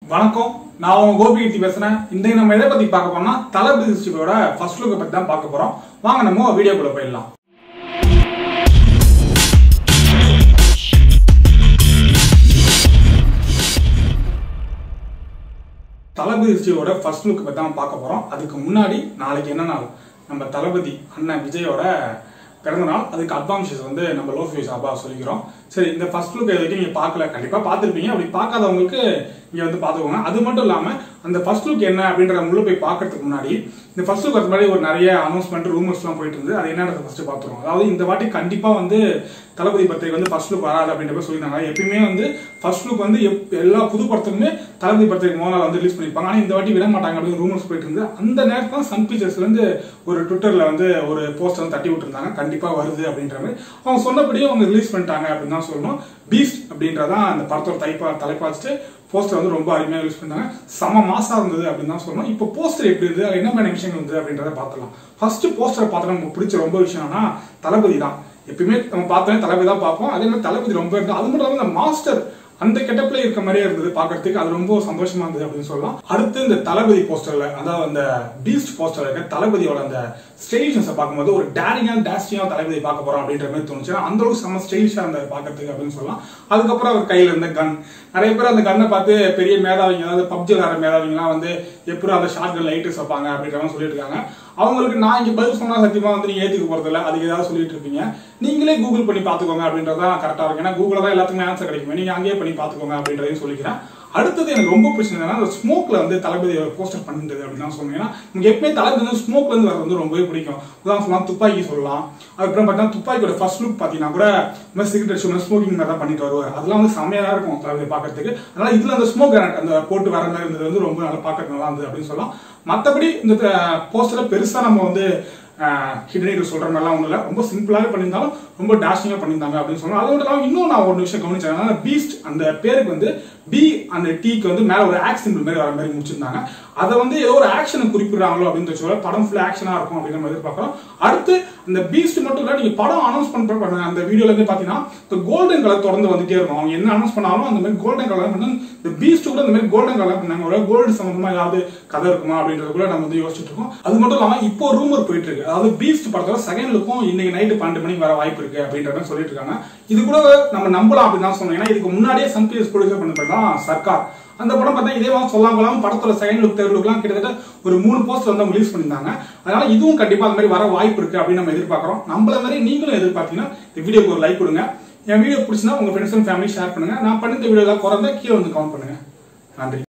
வணக்கம் நான் உங்க கோபி கீர்த்தி பேசுறேன் இன்றைக்கு நம்ம எதை பத்தி பார்க்க போறோம்னா தளபதி டிஸ்ட்ரிக்டோட ஃபர்ஸ்ட் லுக்கை பத்தி தான் பார்க்க போறோம் வாங்க நம்ம வீடியோக்குள்ள போயிடலாம் தளபதி டிஸ்ட்ரிக்டோட ஃபர்ஸ்ட் லுக் பத்தி தான் பார்க்க போறோம் அதுக்கு முன்னாடி நாளைக்கு என்ன நாள் நம்ம தளபதி அண்ணன் விஜயோட பிறந்த நாள் அதுக்கு அட்வான்ஸஸ் வந்து நம்ம லோ ஃபீஸ் அப்பா சொல்லிக்கிறோம் சரி இந்த ஃபர்ஸ்ட் லுக் இது வரைக்கும் நீங்க பார்க்கல கண்டிப்பா பார்த்துருப்பீங்க அப்படி பார்க்காதவங்களுக்கு இங்க வந்து பார்த்துக்கோங்க அது மட்டும் இல்லாம அந்த ஃபர்ஸ்ட் லுக் என்ன அப்படின்ற உள்ள போய் பார்க்கறதுக்கு முன்னாடி இந்த ஃபர்ஸ்ட் லுக் வரது முன்னாடி ஒரு நிறைய அனௌன்ஸ்மெண்ட் ரூமர்ஸ் எல்லாம் போயிட்டு இருந்தது அது என்னன்றத ஃபர்ஸ்ட் பார்த்துருவோம் அதாவது இந்த வாட்டி கண்டிப்பா வந்து தளபதி பத்திரிகை வந்து ஃபர்ஸ்ட் லுக் வராது அப்படின்ற மாதிரி சொல்லியிருந்தாங்க எப்பயுமே வந்து ஃபர்ஸ்ட் லுக் வந்து எப்- எல்லா புது படத்துக்குமே தளபதி பத்திரிகை முதல் நாள் வந்து ரிலீஸ் பண்ணிருப்பாங்க ஆனா இந்த வாட்டி விட மாட்டாங்க அப்படின்னு ரூமர்ஸ் போயிட்டு இருந்தது அந்த நேரத்துல சன் பிக்சர்ஸ்ல இருந்து ஒரு ட்விட்டர்ல வந்து ஒரு போஸ்டர் வந்து தட்டி விட்டுருந்தாங்க கண்டிப்பா வருது அப்படின்ற மாதிரி அவங்க சொன்னபடியே அவங்க ரிலீஸ் பண்ணிட்டாங்க அப்படின்னு தான் சொல்லணும் பீஸ்ட் அப்படின்றதான் அந்த படத்தோட தலைப்பா தலைப்பாச்சுட்டு போஸ்டர் வந்து ரொம்ப அருமையாக யூஸ் பண்ணாங்க செம மாசா இருந்தது அப்படின்னு தான் சொல்லணும் இப்போ போஸ்டர் எப்படி இருந்தது அது என்ன மாதிரி விஷயங்கள் இருந்தது அப்படின்றத பார்த்துலாம் ஃபர்ஸ்ட் போஸ்டரை பார்த்தா நமக்கு பிடிச்ச ரொம்ப விஷயம்னா தளபதி தான் எப்பயுமே நம்ம பார்த்தோன்னே தளபதி தான் பார்ப்போம் அதே மாதிரி தளபதி ரொம்ப இருந்தது அது மட்டும் இல்லாமல் இந்த மாஸ்டர் அந்த கெட்டப்ல இருக்க மாதிரியே இருந்தது பார்க்கறதுக்கு அது ரொம்ப சந்தோஷமா இருந்தது அப்படின்னு சொல்லலாம் அடுத்து இந்த தளபதி போஸ்டர்ல அதாவது அந்த பீஸ்ட் போஸ்டர்ல இருக்க தளபதியோட அந்த ஸ்டைலிஷன்ஸை பார்க்கும்போது ஒரு டேரிங்கான டேஸ்டிங்காக தளபதி பார்க்க போறோம் அப்படின்ற மாதிரி தோணுச்சு ஏன்னா அந்த அளவுக்கு செம்ம ஸ்டைலிஷா இருந்தார் பார்க்கறதுக்கு அப்படின்னு சொல்லலாம் அதுக்கப்புறம் அவர் கையில இருந்த கன் நிறைய பேர் அந்த கன்னை பார்த்து பெரிய மேதாவிங்க அதாவது பப்ஜி விளாடுற மேதாவிங்கலாம் வந்து எப்படி அந்த ஷார்ட் கன் லைட்டர்ஸ் வைப்பாங்க அப்படின்ற மாதிரி சொல்லிட்டு இருக்காங்க அவங்களுக்கு நான் இங்க பதில் சொன்னா சத்தியமா வந்து நீங்க ஏத்துக்க போறது இல்ல அதுக்கு ஏதாவது சொல்லிட்டு இருப்பீங்க நீங்களே கூகுள் பண்ணி பாத்துக்கோங்க அப்படின்றதான் கரெக்டா இருக்கும் ஏன்னா கூகுள்ல தான் எல்லாத்துக்குமே ஆன்சர் கிடைக்கும் நீங்க அங்கேயே பண்ணி பாத்துக்கோங்க அப்படின்றதையும் சொல்லிக்கிறேன் அடுத்தது எனக்கு ரொம்ப பிடிச்சதுன்னா அந்த ஸ்மோக்ல வந்து தளபதி போஸ்டர் பண்ணிருந்தது அப்படின்னு தான் சொல்லுவேன் ஏன்னா இங்க எப்பவுமே தளபதி வந்து ஸ்மோக்ல இருந்து வர்றது வந்து ரொம்பவே பிடிக்கும் உதாரணம் சொல்லலாம் துப்பாக்கி சொல்லலாம் அதுக்கப்புறம் பார்த்தீங்கன்னா துப்பாக்கியோட ஃபர்ஸ்ட் லுக் பார்த்தீங்கன்னா கூட இந்த மாதிரி சிகரெட் ஷோ ஸ்மோக்கிங் மாதிரி தான் பண்ணிட்டு வருவார் அதெல்லாம் வந்து செம்மையா தான் இருக்கும் தளபதி பார்க்கறதுக்கு அதனால இதுல அந்த ஸ்மோக் அந்த போட்டு வர மாதிரி இருந்தது வந்து ரொம்ப நல்லா பார்க்கறது நல்லா இருந்தது அப்படின்னு சொல்லலாம் மற்றபடி இந்த போஸ்டர்ல பெருசா நம்ம வந்து ஹிடன் சொல்ற மாதிரிலாம் ஒன்றும் இல்லை ரொம்ப சிம்பிளாகவே பண்ணியிருந்தாலும் ரொம்ப டேஷிங்காக பண்ணியிருந்தாங்க அப்படின்னு சொன்னாங்க அது மட்டும் இல்லாமல் இன்னும் நான் ஒரு விஷயம் கவனிச்சேன் பீஸ்ட் அந்த பேருக்கு வந்து பி அந்த டீக்கு வந்து மேலே ஒரு ஆக்ஸ் சிம்பிள் மாதிரி வர மாதிரி முடிச்சிருந்தாங்க அதை வந்து ஏதோ ஒரு ஆக்ஷனை குறிப்பிடுறாங்களோ அப்படின்னு சொல்ல படம் ஃபுல்லாக ஆக்ஷனாக இருக்கும் அப்படின்னு நம்ம எதிர்பார்க்குறோம் அடுத்து இந்த பீஸ்ட் மட்டும் இல்லை நீங்கள் படம் அனௌன்ஸ் பண்ணுற அந்த வீடியோல இருந்து பார்த்தீங்கன்னா இந்த கோல்டன் கலர் தொடர்ந்து வந்துட்டே இருக்கும் அவங்க என்ன அனௌன்ஸ் பண்ணாலும் அந்த மாதிரி கோல்டன் கலர் பண்ணி இந்த பீஸ்ட் கூட இந்த மாதிரி கோல்டன் கலர் பண்ணாங்க கோல்டு சம்பந்தமா ஏதாவது கதை இருக்குமா அப்படின்றது கூட நம்ம வந்து யோசிச்சுட்டு இருக்கோம் அது மட்டும் இல்லாமல் இப்போ ரூமர் போயிட்டு இருக்கு அதாவது பீஸ்ட் படத்தோட செகண்ட் லுக்கும் இன்னைக்கு நைட்டு பன்னெண்டு மணிக்கு வர வாய்ப்பு இருக்கு அப்படின்ற மாதிரி சொல்லிட்டு இருக்காங்க இது கூட நம்ம நம்பலாம் அப்படின்னு தான் சொன்னோம் ஏன்னா இதுக்கு முன்னாடியே சன் பிஎஸ் ப்ரொடியூசர் பண்ணது தான் சர்க்கார் அந்த படம் பார்த்தா இதே மாதிரி சொல்லாம கொள்ளாம படத்தோட செகண்ட் லுக் தேர்ட் லுக்லாம் கிட்டத்தட்ட ஒரு மூணு போஸ்டர் வந்து ரிலீஸ் பண்ணியிருந்தாங்க அதனால இதுவும் கண்டிப்பா அந்த மாதிரி வர வாய்ப்பு இருக்கு அப்படின்னு நம்ம எதிர்பார்க்கிறோம் நம்மள மாதிரி நீங்களும் எதிர்பார்த்தீங்கன்னா இந்த வீடியோக்கு ஒரு லைக் கொடுங்க என் வீடியோ பிடிச்சினா உங்க ஃப்ரெண்ட்ஸ் அண்ட் ஃபேமிலி ஷேர் பண்ணுங்க நான் பண்ண இந்த வீடியோ ஏதாவது குறைந்தா கீழே வந்து கமெண்ட் பண்ணுங்க நன்றி